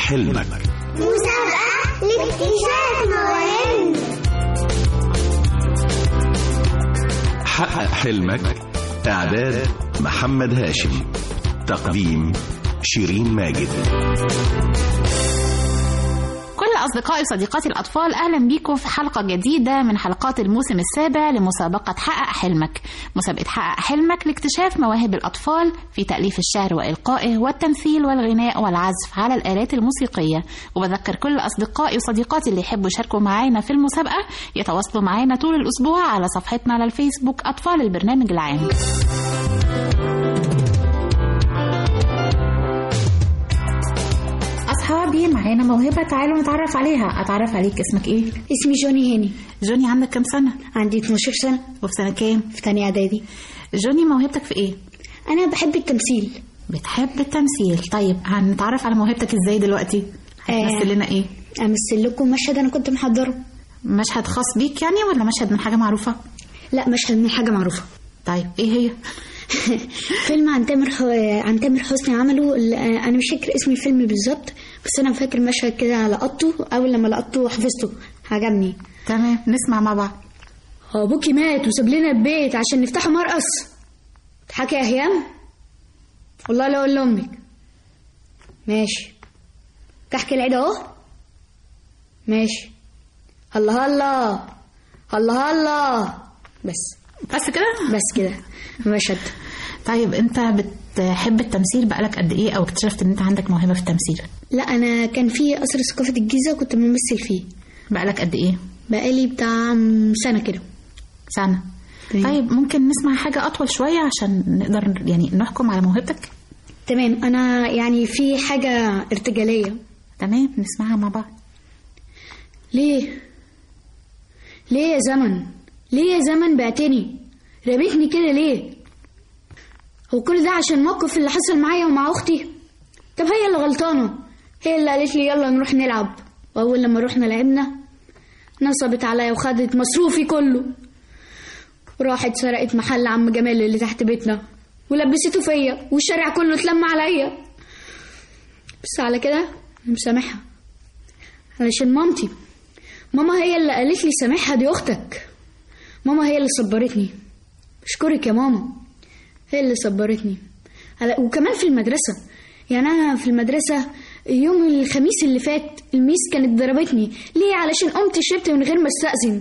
حلمك مسابقة لاكتشاف مواهبنا حقق حلمك إعداد محمد هاشم تقديم شيرين ماجد كل أصدقائي وصديقاتي الأطفال أهلا بيكم في حلقة جديدة من حلقات الموسم السابع لمسابقة حقق حلمك مسابقة حقق حلمك لاكتشاف مواهب الأطفال في تأليف الشعر وإلقائه والتمثيل والغناء والعزف على الآلات الموسيقية وبذكر كل أصدقائي وصديقاتي اللي يحبوا يشاركوا معانا في المسابقة يتواصلوا معانا طول الأسبوع على صفحتنا على الفيسبوك أطفال البرنامج العام أصحابي معانا موهبة تعالوا نتعرف عليها أتعرف عليك اسمك إيه؟ اسمي جوني هاني جوني عندك كام سنة؟ عندي 12 سنة وفي سنة كام؟ في تانية إعدادي جوني موهبتك في إيه؟ أنا بحب التمثيل بتحب التمثيل طيب هنتعرف على موهبتك ازاي دلوقتي هتمثل لنا ايه أمثل لكم مشهد أنا كنت محضره مشهد خاص بيك يعني ولا مشهد من حاجه معروفه لا مشهد من حاجة معروفة طيب ايه هي فيلم عن تامر ح... عن تامر حسني عمله ال- أنا مش فاكر اسم الفيلم بالظبط بس أنا فاكر مشهد كده لقطته أول لما لقطته حفظته عجبني تمام نسمع مع بعض أبوكي مات وساب لنا البيت عشان نفتحه مرقص تضحكي يا هيام والله لا أقول لأمك ماشي تحكي العيد أهو ماشي الله الله الله الله بس بس كده بس كده مشهد طيب انت بتحب التمثيل بقالك قد ايه او اكتشفت ان انت عندك موهبه في التمثيل لا أنا كان في قصر ثقافة الجيزة كنت بمثل فيه بقالك قد ايه بقالي بتاع سنة كده سنه تمام. طيب ممكن نسمع حاجه اطول شويه عشان نقدر يعني نحكم على موهبتك تمام أنا يعني في حاجة ارتجالية تمام نسمعها مع بعض ليه ليه يا زمن ليه يا زمن بعتني رميتني كده ليه هو كل ده عشان الموقف اللي حصل معايا ومع اختي طب هي اللي غلطانه هي اللي قالت لي يلا نروح نلعب واول لما رحنا لعبنا نصبت عليا وخدت مصروفي كله وراحت سرقت محل عم جمال اللي تحت بيتنا ولبسته فيا والشارع كله اتلم عليا بس على كده أنا مسامحها علشان مامتي ماما هي اللي قالت لي سامحها دي اختك ماما هي اللي صبرتني اشكرك يا ماما هي اللي صبرتني على- وكمان في المدرسة يعني أنا في المدرسة يوم الخميس اللي فات الميس كانت ضربتني ليه علشان قمت شربت من غير ما استأذن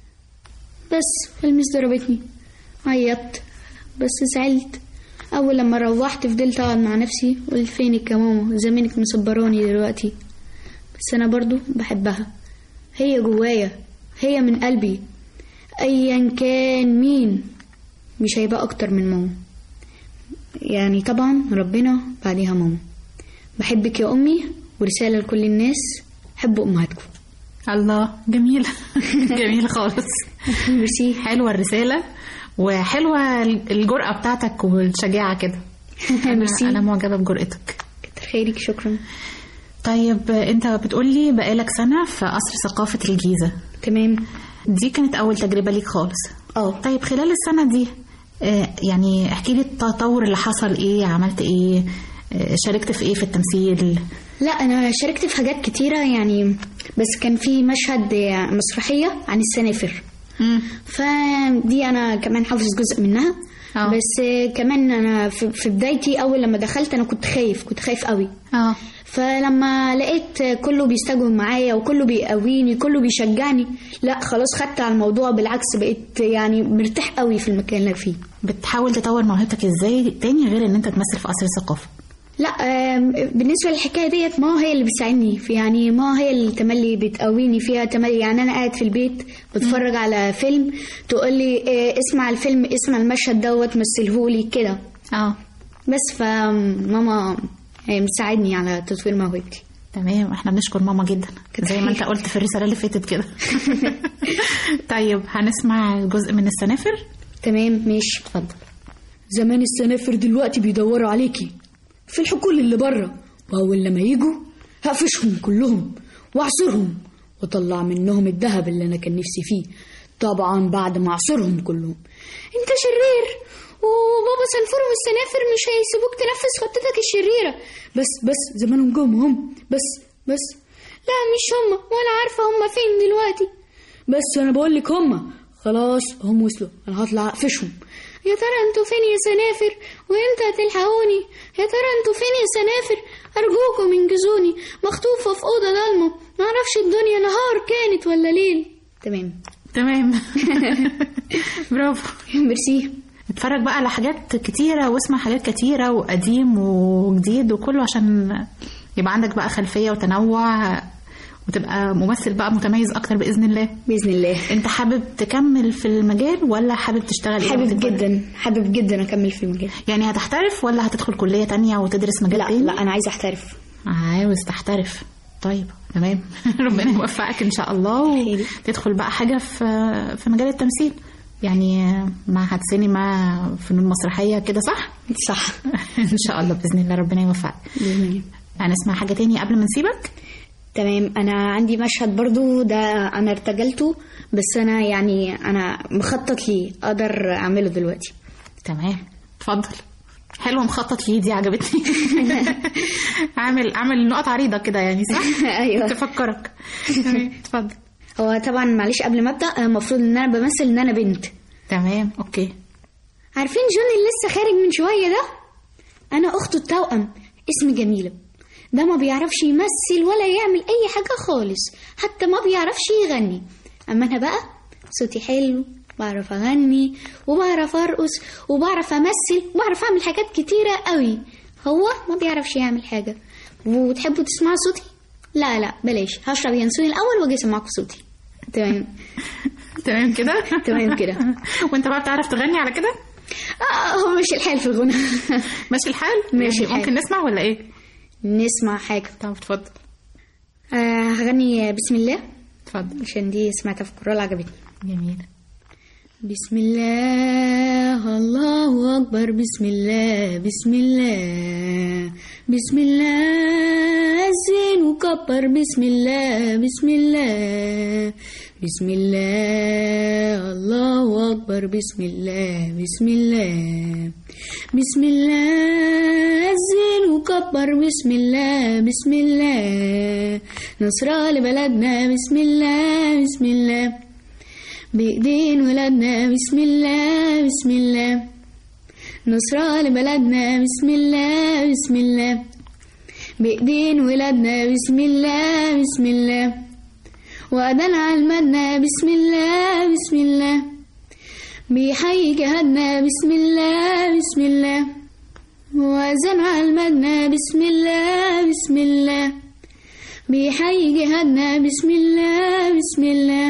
بس الميس ضربتني عيطت بس زعلت أول لما روحت فضلت أقعد مع نفسي قلت فينك يا ماما زمانك مصبراني دلوقتي بس أنا برضو بحبها هي جوايا هي من قلبي أيا كان مين مش هيبقى أكتر من ماما يعني طبعا ربنا بعديها ماما بحبك يا أمي ورسالة لكل الناس حبوا أمهاتكم الله جميل جميل خالص ميرسي حلوه الرساله وحلوه الجرأة بتاعتك والشجاعة كده أنا, ميرسي. أنا معجبة بجرأتك كتر خيرك شكرا طيب أنت بتقولي بقالك سنة في قصر ثقافة الجيزة تمام دي كانت أول تجربة ليك خالص اه طيب خلال السنة دي آه، يعني احكي لي التطور اللي حصل ايه عملت ايه آه، شاركت في ايه في التمثيل لا انا شاركت في حاجات كتيره يعني بس كان في مشهد مسرحيه عن السنافر فدي انا كمان حافظ جزء منها آه. بس كمان انا في في بدايتي اول لما دخلت انا كنت خايف كنت خايف قوي اه فلما لقيت كله بيستجوب معايا وكله بيقويني كله بيشجعني لا خلاص خدت على الموضوع بالعكس بقيت يعني مرتاح قوي في المكان اللي أنا فيه بتحاول تطور موهبتك ازاي تاني غير ان انت تمثل في قصر الثقافة لا آم، بالنسبه للحكايه ديت ما هي اللي بتساعدني في يعني ما هي اللي تملي بتقويني فيها تملي يعني انا قاعد في البيت بتفرج على فيلم تقول لي اسمع الفيلم اسمع المشهد دوت مثلهولي كده اه بس فماما هي بتساعدني على تطوير موهبتي تمام احنا بنشكر ماما جدا زي ما انت قلت في الرسالة اللي فاتت كده طيب هنسمع جزء من السنافر تمام ماشي اتفضل زمان السنافر دلوقتي بيدوروا عليكي في الحقول اللي بره واول لما يجوا هقفشهم كلهم واعصرهم واطلع منهم الذهب اللي انا كان نفسي فيه طبعا بعد ما اعصرهم كلهم انت شرير وبابا سنفور والسنافر مش هيسيبوك تنفذ خطتك الشريره بس بس زمانهم جم هم بس بس لا مش هما وأنا عارفة هما فين دلوقتي بس أنا بقول لك هما خلاص هم وصلوا أنا هطلع أقفشهم يا ترى انتوا فين يا سنافر وامتى هتلحقوني يا ترى انتوا فين يا سنافر ارجوكم انجزوني مخطوفه في اوضه ضلمه معرفش الدنيا نهار كانت ولا ليل تمام تمام برافو ميرسي اتفرج بقى على حاجات كتيرة واسمع حاجات كتيرة وقديم وجديد وكله عشان يبقى عندك بقى خلفية وتنوع وتبقى ممثل بقى متميز أكتر بإذن الله باذن الله أنت حابب تكمل في المجال ولا حابب تشتغل إيه حابب لما تكبر؟ جدا حابب جدا اكمل في المجال يعني هتحترف ولا هتدخل كلية تانية وتدرس مجال لا تاني؟ لا انا عايزه احترف عاوز تحترف طيب تمام ربنا يوفقك ان شاء الله خير. وتدخل بقى حاجه في في مجال التمثيل يعني معهد سينما فنون مسرحيه كده صح صح ان شاء الله باذن الله ربنا يوفقك باذن الله هنسمع حاجه تاني قبل ما نسيبك تمام انا عندي مشهد برضو ده انا ارتجلته بس انا يعني انا مخطط ليه اقدر اعمله دلوقتي تمام اتفضل حلوه مخطط ليه دي عجبتني عامل عامل نقط عريضه كده يعني صح ايوه تفكرك تمام، اتفضل هو طبعا معلش قبل ما ابدا أنا المفروض ان انا بمثل ان انا بنت تمام اوكي عارفين جون اللي لسه خارج من شويه ده انا اخته التوأم اسم جميله ده ما بيعرفش يمثل ولا يعمل اي حاجه خالص حتى ما بيعرفش يغني اما انا بقى صوتي حلو بعرف اغني وبعرف ارقص وبعرف امثل وبعرف اعمل حاجات كتيره قوي هو ما بيعرفش يعمل حاجه وتحبوا تسمعوا صوتي لا لا بلاش هشرب ينسوني الاول واجي اسمعكم صوتي تمام تمام كده تمام كده. وانت بقى بتعرف تغني على كده آه هو مش الحال في الغنى ماشي الحال ماشي يعني الحال. ممكن نسمع ولا ايه نسمع حاجه طب اتفضل آه هغني بسم الله اتفضل عشان دي سمعتها في كورال عجبتني جميل بسم الله الله أكبر بسم الله بسم الله بسم الله الزين وكبر بسم الله بسم الله بسم الله الله أكبر بسم الله بسم الله بسم الله الزين وكبر بسم الله بسم الله نصرة لبلدنا بسم الله بسم الله بإيدين ولادنا بسم الله بسم الله نصرة لبلدنا بسم الله بسم الله بإيدين ولادنا بسم الله بسم الله وأذان علمنا بسم الله بسم الله بيحيي جهادنا بسم الله بسم الله وأذان علمنا بسم الله بسم الله بيحيي جهادنا بسم الله بسم الله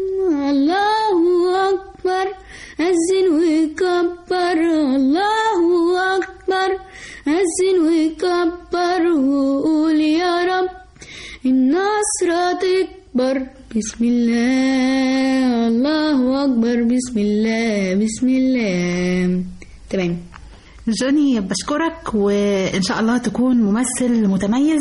الله أكبر أذن وكبر الله أكبر أذن وكبر وقول يا رب النصر تكبر بسم الله الله أكبر بسم الله بسم الله تمام جوني بشكرك وان شاء الله تكون ممثل متميز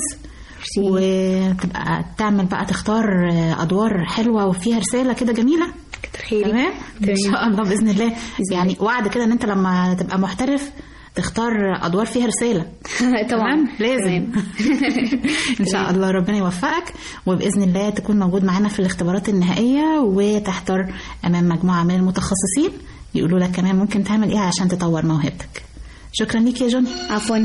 وتبقى تعمل بقى تختار ادوار حلوه وفيها رساله كده جميله كتر خيري تمام ان شاء الله باذن الله يعني وعد كده ان انت لما تبقى محترف تختار ادوار فيها رساله طبعا تمام لازم تمام. ان شاء الله ربنا يوفقك وباذن الله تكون موجود معانا في الاختبارات النهائيه وتحضر امام مجموعه من المتخصصين يقولوا لك كمان ممكن تعمل ايه عشان تطور موهبتك شكرا ليك يا جوني عفوا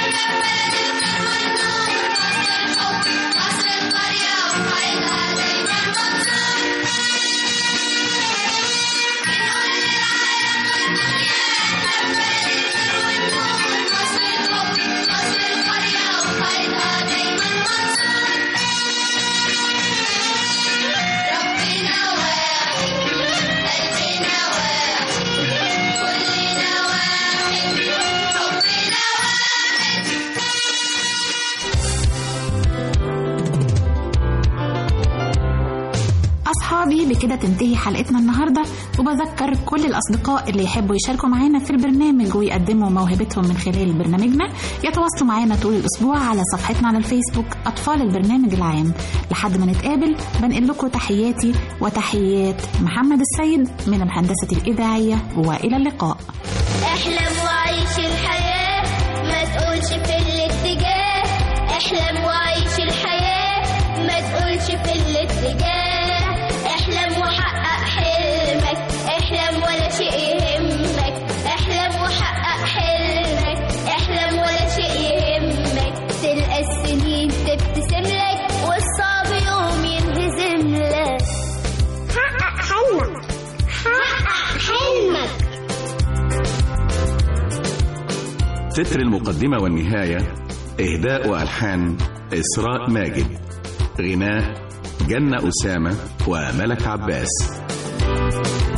أصحابي بكده تنتهي حلقتنا النهاردة وبذكر كل الأصدقاء اللي يحبوا يشاركوا معانا في البرنامج ويقدموا موهبتهم من خلال برنامجنا يتواصلوا معانا طول الأسبوع على صفحتنا على الفيسبوك أطفال البرنامج العام لحد ما نتقابل بنقل لكم تحياتي وتحيات محمد السيد من الهندسة الإذاعية وإلى اللقاء احلم وعيش الحياة ما تقولش في الاتجاه احلم وعيش الحياة ما تقولش في الاتجاه احلم وحقق حلمك احلم ولا شيء يهمك احلم وحقق حلمك احلم ولا شيء يهمك تلقى السنين تبتسم لك والصعب يوم ينهزم لك حقق حلمك حقق حلمك تتر المقدمة والنهاية إهداء وألحان إسراء ماجد غناء جنة أسامة وملك عباس